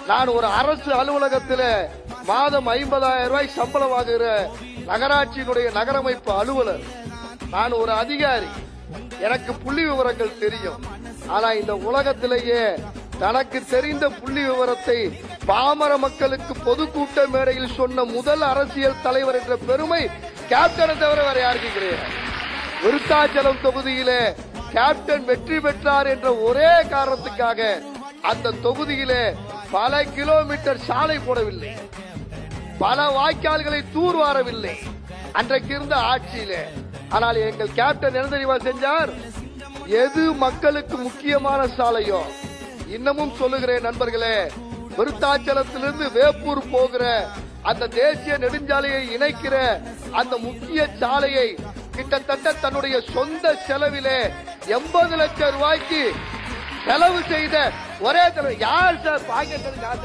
நான் ஒரு அரசு அலுவலகத்தில் மாதம் ஐம்பதாயிரம் ரூபாய் சம்பளம் வாங்குகிற நகராட்சியினுடைய நகரமைப்பு அலுவலர் நான் ஒரு அதிகாரி எனக்கு புள்ளி விவரங்கள் தெரியும் ஆனா இந்த உலகத்திலேயே தனக்கு தெரிந்த புள்ளி விவரத்தை பாமர மக்களுக்கு பொதுக்கூட்ட மேடையில் சொன்ன முதல் அரசியல் தலைவர் என்ற பெருமை கேப்டனை தவிர வேற யாருக்கு கிடையாது விருத்தாச்சலம் தொகுதியிலே கேப்டன் வெற்றி பெற்றார் என்ற ஒரே காரணத்துக்காக அந்த தொகுதியிலே பல கிலோமீட்டர் சாலை போடவில்லை பல வாய்க்கால்களை தூர்வாரவில்லை அன்றைக்கு இருந்த ஆட்சியிலே ஆனால் எங்கள் கேப்டன் என்ன தெரியுமா செஞ்சார் எது மக்களுக்கு முக்கியமான சாலையோ இன்னமும் சொல்லுகிறேன் நண்பர்களே விருத்தாச்சலத்திலிருந்து வேப்பூர் போகிற அந்த தேசிய நெடுஞ்சாலையை இணைக்கிற அந்த முக்கிய சாலையை கிட்டத்தட்ட தன்னுடைய சொந்த செலவிலே எண்பது லட்சம் ரூபாய்க்கு செலவு செய்த ஒரே தலைவர் யார் சார் பாக்கெட்